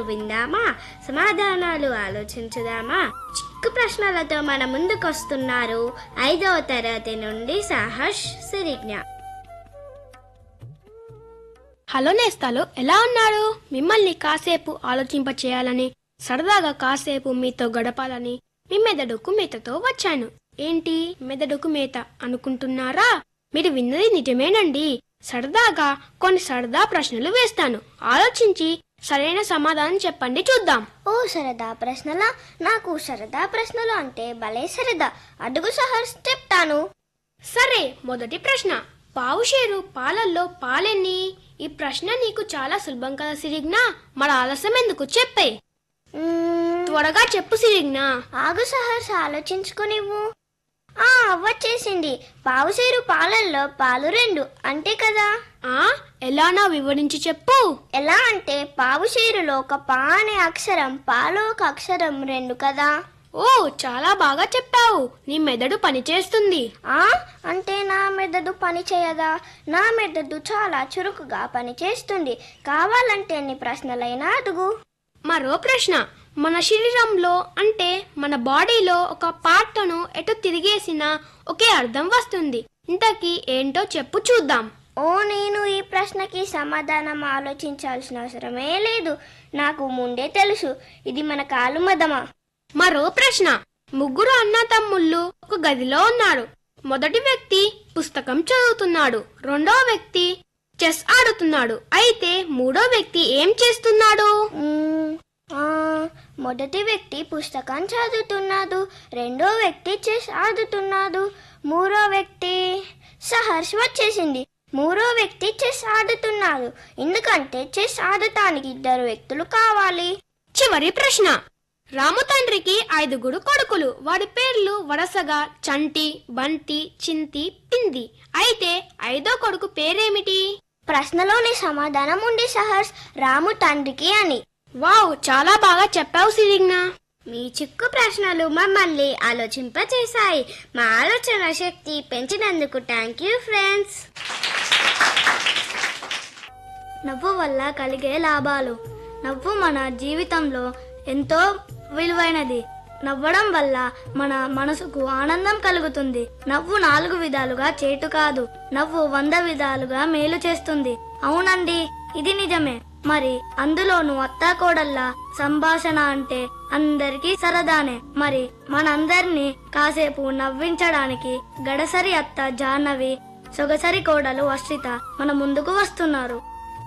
విందామా సమాధానాలు ఆలోచించుదామా చిక్కు ప్రశ్నలతో మన ముందుకొస్తున్నారు ఐదవ తరగతి నుండి సాహర్ష్ సిరిజ్ఞ హలో నేస్తాలు ఎలా ఉన్నారు మిమ్మల్ని కాసేపు ఆలోచింప చేయాలని సరదాగా కాసేపు మీతో గడపాలని మీ మెదడుకు మేతతో వచ్చాను ఏంటి మెదడుకు మేత అనుకుంటున్నారా మీరు విన్నది నిజమేనండి సరదాగా కొన్ని సరదా ప్రశ్నలు వేస్తాను ఆలోచించి సరైన సమాధానం చెప్పండి చూద్దాం ఓ సరదా ప్రశ్నలా నాకు సరదా ప్రశ్నలు అంటే భలే సరదా అడుగు సహర్స్ చెప్తాను సరే మొదటి ప్రశ్న పావుషేరు పాలల్లో పాలెన్ని ఈ ప్రశ్న నీకు చాలా సులభం కదా సిరిగ్నా మన ఆలస్యం ఎందుకు చెప్పే మ్మ్, త్వరగా చెప్పు సిరిగ్నా ఆగు సహర్స్ ఆలోచించుకునివ్వు ఆ వచ్చేసింది పావుసేరు పాలల్లో పాలు రెండు అంతే కదా ఆ ఎలానో వివరించి చెప్పు ఎలా అంటే పావుసేరులో ఒక పా అనే అక్షరం పాలో ఒక అక్షరం రెండు కదా ఓ చాలా బాగా చెప్పావు నీ మెదడు పనిచేస్తుంది ఆ అంటే నా మెదడు పని చేయదా నా మెదడు చాలా చురుకుగా పనిచేస్తుంది కావాలంటే ఎన్ని ప్రశ్నలైనా అడుగు మరో ప్రశ్న మన శరీరంలో అంటే మన బాడీలో ఒక పార్ట్ను ఎటు తిరిగేసినా ఒకే అర్థం వస్తుంది ఇంతకీ ఏంటో చెప్పు చూద్దాం ఓ నేను ఈ ప్రశ్నకి సమాధానం ఆలోచించాల్సిన అవసరమే లేదు నాకు ముందే తెలుసు ఇది మన కాలు మదమా మరో ప్రశ్న ముగ్గురు అన్న తమ్ముళ్ళు ఒక గదిలో ఉన్నారు మొదటి వ్యక్తి పుస్తకం చదువుతున్నాడు రెండో వ్యక్తి చెస్ ఆడుతున్నాడు అయితే మూడో వ్యక్తి ఏం చేస్తున్నాడు మ్మ్, ఆ, మొదటి వ్యక్తి పుస్తకం చదువుతున్నాడు రెండో వ్యక్తి చెస్ ఆడుతున్నాడు మూడో వ్యక్తి సహర్ష్ వచ్చేసింది మూడో వ్యక్తి చెస్ ఆడుతున్నాడు ఎందుకంటే చెస్ ఆడటానికి ఇద్దరు వ్యక్తులు కావాలి చివరి ప్రశ్న రాము తండ్రికి ఐదుగురు కొడుకులు వాడి పేర్లు వరసగా చంటి బంటి చింతి పింది అయితే ఐదో కొడుకు పేరేమిటి ప్రశ్నలోని సమాధానం ఉంది సహర్ష్ రాము తండ్రికి అని వావ్ చాలా బాగా చెప్పావు సిరిగ్నా మీ చిక్కు ప్రశ్నలు మమ్మల్ని ఆలోచింపచేశాయి మా ఆలోచన శక్తి పెంచినందుకు థ్యాంక్ యూ ఫ్రెండ్స్ నవ్వు వల్ల కలిగే లాభాలు నవ్వు మన జీవితంలో ఎంతో విలువైనది నవ్వడం వల్ల మన మనసుకు ఆనందం కలుగుతుంది నవ్వు నాలుగు విధాలుగా చేటు కాదు నవ్వు వంద విధాలుగా మేలు చేస్తుంది అవునండి ఇది నిజమే మరి అందులోను అత్తాకోడల్లా సంభాషణ అంటే అందరికీ సరదానే మరి మనందరినీ కాసేపు నవ్వించడానికి గడసరి అత్త జాహ్నవి సొగసరి కోడలు వర్షిత మన ముందుకు వస్తున్నారు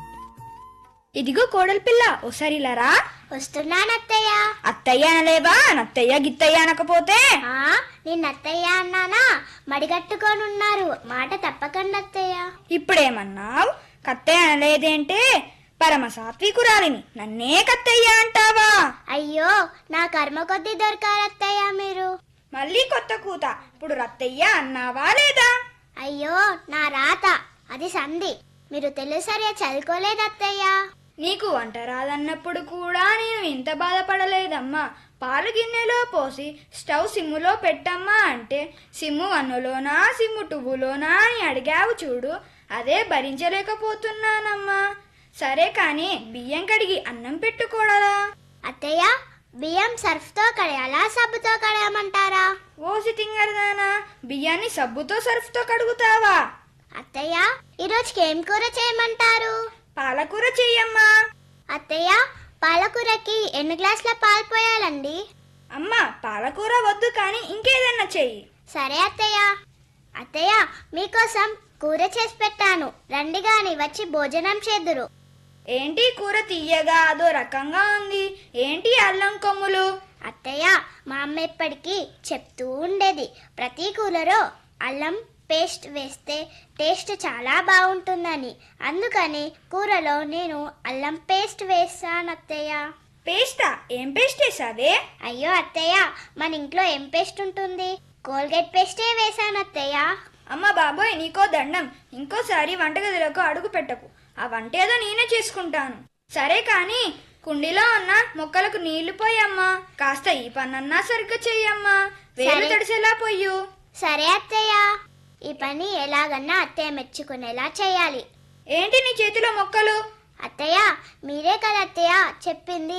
ఇదిగో కోడలి పిల్ల ఓసారిలారా వస్తున్నానత్తయ్య అత్తయ్య అనలేవా నత్తయ్య గిత్తయ్య అనకపోతే ఆ నిన్న అత్తయ్య అన్నానా మడిగట్టుకొని ఉన్నారు మాట తప్పకండి అత్తయ్య ఇప్పుడేమన్నావు కత్తయ్య అనలేదేంటే పరమ సాత్వికురాలిని నన్నే కత్తయ్య అంటావా అయ్యో నా కర్మ కొద్దీ దొరకారు అత్తయ్య మీరు మళ్ళీ కొత్త కూత ఇప్పుడు రత్తయ్య అన్నావా లేదా అయ్యో నా రాత అది సంధి మీరు తెలుసరే చదువుకోలేదు అత్తయ్య నీకు వంట రాదన్నప్పుడు కూడా నేను ఇంత బాధపడలేదమ్మా పాలు గిన్నెలో పోసి స్టవ్ సిమ్ములో పెట్టమ్మా అంటే సిమ్ము వన్నులోనా సిమ్ము టువ్వులోనా అని అడిగావు చూడు అదే భరించలేకపోతున్నానమ్మా సరే కానీ బియ్యం కడిగి అన్నం పెట్టుకోడలా అత్తయ్య బియ్యం సర్ఫ్తో కడగాలా సబ్బుతో కడగమంటారా ఓసి తింగరదానా బియ్యాన్ని సబ్బుతో సర్ఫ్తో కడుగుతావా అత్తయ్య ఈరోజుకి ఏం కూర చేయమంటారు పాలకూర చెయ్యమ్మా అత్తయ్య పాలకూరకి ఎన్ని గ్లాసుల పాలు పోయాలండి అమ్మా పాలకూర వద్దు కానీ ఇంకేదన్నా చెయ్యి సరే అత్తయ్య అత్తయ్య మీకోసం కూర చేసి పెట్టాను రండి గాని వచ్చి భోజనం చేదురు ఏంటి కూర తీయగా అదో రకంగా ఉంది ఏంటి అల్లం కొమ్ములు అత్తయ్య మా అమ్మ ఎప్పటికీ చెప్తూ ఉండేది ప్రతి కూరలో అల్లం పేస్ట్ వేస్తే టేస్ట్ చాలా బాగుంటుందని అందుకని కూరలో నేను అల్లం పేస్ట్ వేస్తాను అత్తయ్య పేస్టా ఏం పేస్ట్ వేసావే అయ్యో అత్తయ్య మన ఇంట్లో ఏం పేస్ట్ ఉంటుంది కోల్గేట్ పేస్టే వేసాను అత్తయ్య అమ్మ బాబోయ్ నీకో దండం ఇంకోసారి వంటగదిలోకి అడుగు పెట్టకు ఆ వంట ఏదో నేనే చేసుకుంటాను సరే కానీ కుండీలో ఉన్న మొక్కలకు నీళ్లు పోయమ్మా కాస్త ఈ పనన్నా సరిగ్గా చెయ్యమ్మా వేలు సరే. తడిసేలా పొయ్యు సరే అత్తయ్య ఈ పని ఎలాగన్నా అత్తయ్య మెచ్చుకునేలా చేయాలి ఏంటి నీ చేతిలో మొక్కలు అత్తయ్య మీరే కదా అత్తయ్య చెప్పింది